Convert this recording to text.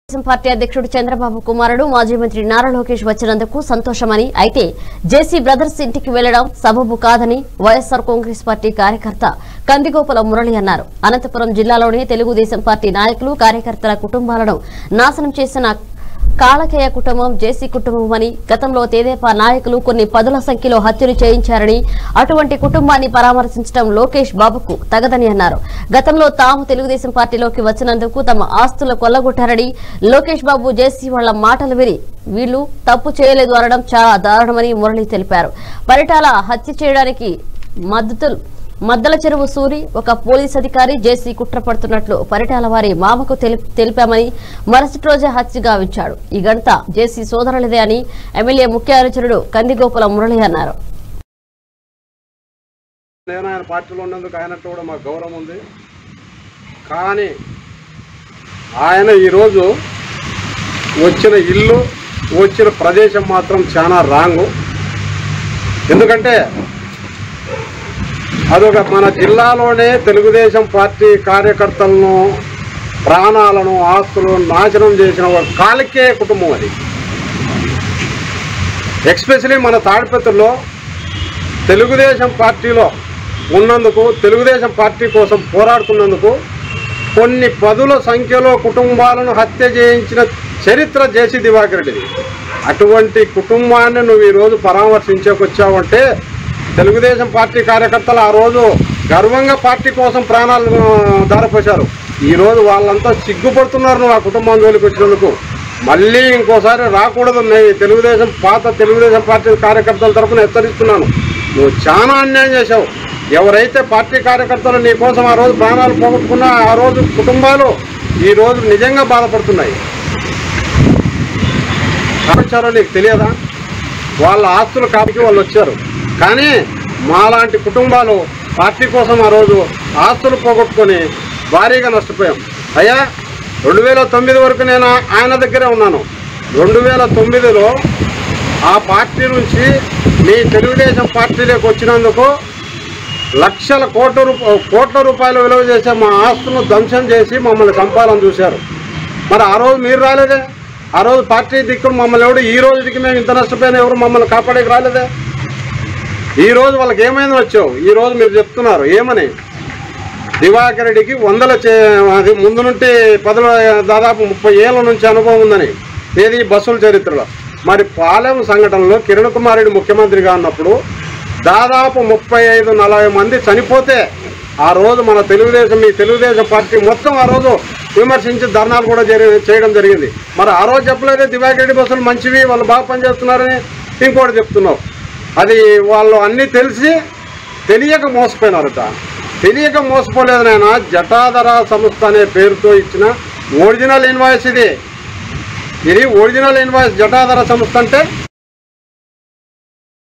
Telugu Desam party అధ్యక్షుడు చంద్రబాబు కుమారుడు మాజీ మంత్రి నారా లోకేష్ వచ్చినందుకు సంతోషమని అయితే జేసీ బ్రదర్స్ ఇంటికి వెళ్లడం సబబు కాదని వైఎస్ఆర్ కాంగ్రెస్ పార్టీ కార్యకర్త కందిగోపుల మురళి అన్నారు అనంతపురం జిల్లాలోని తెలుగుదేశం పార్టీ నాయకులు కార్యకర్తల కుటుంబాలను నాశనం చేసిన కాళకేయ కుటుంబం జేసీ కుటుంబం అని గతంలో తెదేపా నాయకులు కొన్ని పదుల సంఖ్యలో హత్యలు చేయించారని అటువంటి కుటుంబాన్ని పరామర్శించడం లోకేష్ బాబుకు తగదని అన్నారు గతంలో తాము తెలుగుదేశం పార్టీలోకి వచ్చినందుకు తమ ఆస్తులు కొల్లగొట్టారని లోకేష్ బాబు జేసీ వాళ్ల మాటలు విని వీళ్లు తప్పు చేయలేదు అనడం చాలా దారుణమని మురళి తెలిపారు పరిటాల హత్య చేయడానికి మద్దతు మద్దల చెరువు సూరి ఒక పోలీస్ అధికారి జేసీ కుట్ర పడుతున్నట్లు పరిటాల వారి మామకు తెలి- తెలిపామని మరుసటి రోజే హత్య గావించాడు ఈ గంట జేసీ సోదరులదే అని ఎమ్మెల్యే ముఖ్య అనుచరుడు కందిగోపుల మురళి అన్నారు నేను ఆయన పార్టీలో ఉన్నందుకు ఆయనట్టు కూడా మాకు గౌరవం ఉంది కానీ ఆయన ఈరోజు వచ్చిన ఇల్లు వచ్చిన ప్రదేశం మాత్రం చాలా రాంగు ఎందుకంటే అదొక మన జిల్లాలోనే తెలుగుదేశం పార్టీ కార్యకర్తలను ప్రాణాలను ఆస్తులను నాశనం చేసిన ఒక కాలికే కుటుంబం అది ఎక్స్పెషలీ మన తాడిపత్రిలో తెలుగుదేశం పార్టీలో ఉన్నందుకు తెలుగుదేశం పార్టీ కోసం పోరాడుతున్నందుకు కొన్ని పదుల సంఖ్యలో కుటుంబాలను హత్య చేయించిన చరిత్ర జేసీ దివాకర్ రెడ్డిది అటువంటి కుటుంబాన్ని నువ్వు ఈరోజు పరామర్శించకొచ్చావంటే తెలుగుదేశం పార్టీ కార్యకర్తలు ఆ రోజు గర్వంగా పార్టీ కోసం ప్రాణాలు ఆ, ధారపోశారు ఈరోజు వాళ్ళంతా సిగ్గుపడుతున్నారు నువ్వు ఆ కుటుంబం జోలికి వచ్చినందుకు మళ్ళీ ఇంకోసారి రాకూడదు నేను తెలుగుదేశం పాత తెలుగుదేశం పార్టీ కార్యకర్తల తరఫున హెచ్చరిస్తున్నాను నువ్వు చాలా అన్యాయం చేశావు ఎవరైతే పార్టీ కార్యకర్తలు నీ కోసం ఆ రోజు ప్రాణాలు పోగొట్టుకున్నా ఆ రోజు కుటుంబాలు ఈ రోజు నిజంగా బాధపడుతున్నాయి వచ్చారో నీకు తెలియదా వాళ్ళ ఆస్తులు కాబట్టి వాళ్ళు వచ్చారు కానీ మాలాంటి కుటుంబాలు పార్టీ కోసం ఆ రోజు ఆస్తులు పోగొట్టుకొని భారీగా నష్టపోయాం అయ్యా రెండు వేల తొమ్మిది వరకు నేను ఆయన దగ్గరే ఉన్నాను రెండు వేల తొమ్మిదిలో ఆ పార్టీ నుంచి మీ తెలుగుదేశం పార్టీలోకి వచ్చినందుకు లక్షల కోట్ల రూప కోట్ల రూపాయలు విలువ చేసే మా ఆస్తులను ధ్వంసం చేసి మమ్మల్ని చంపాలని చూశారు మరి ఆ రోజు మీరు రాలేదే ఆ రోజు పార్టీ దిక్కును మమ్మల్ని ఎవడు ఈ రోజుకి మేము ఇంత నష్టపోయినా ఎవరు మమ్మల్ని కాపాడేకి రాలేదే ఈ రోజు వాళ్ళకి ఏమైంది వచ్చావు ఈ రోజు మీరు చెప్తున్నారు ఏమని దివాకర్ రెడ్డికి వందల చే అది ముందు నుండి పదుల దాదాపు ముప్పై ఏళ్ళ నుంచి అనుభవం ఉందని ఏది బస్సుల చరిత్రలో మరి పాలెం సంఘటనలో కిరణ్ కుమార్ రెడ్డి ముఖ్యమంత్రిగా ఉన్నప్పుడు దాదాపు ముప్పై ఐదు నలభై మంది చనిపోతే ఆ రోజు మన తెలుగుదేశం మీ తెలుగుదేశం పార్టీ మొత్తం ఆ రోజు విమర్శించి ధర్నాలు కూడా జరి చేయడం జరిగింది మరి ఆ రోజు చెప్పలేదే దివాకర్ రెడ్డి బస్సులు మంచివి వాళ్ళు బాగా పనిచేస్తున్నారని ఇంకోటి చెప్తున్నావు అది వాళ్ళు అన్నీ తెలిసి తెలియక మోసపోయినారట తెలియక మోసపోలేదు నాయన జటాధర సంస్థ అనే పేరుతో ఇచ్చిన ఒరిజినల్ ఇన్వాయిస్ ఇది ఇది ఒరిజినల్ ఇన్వాయిస్ జటాధర సంస్థ అంటే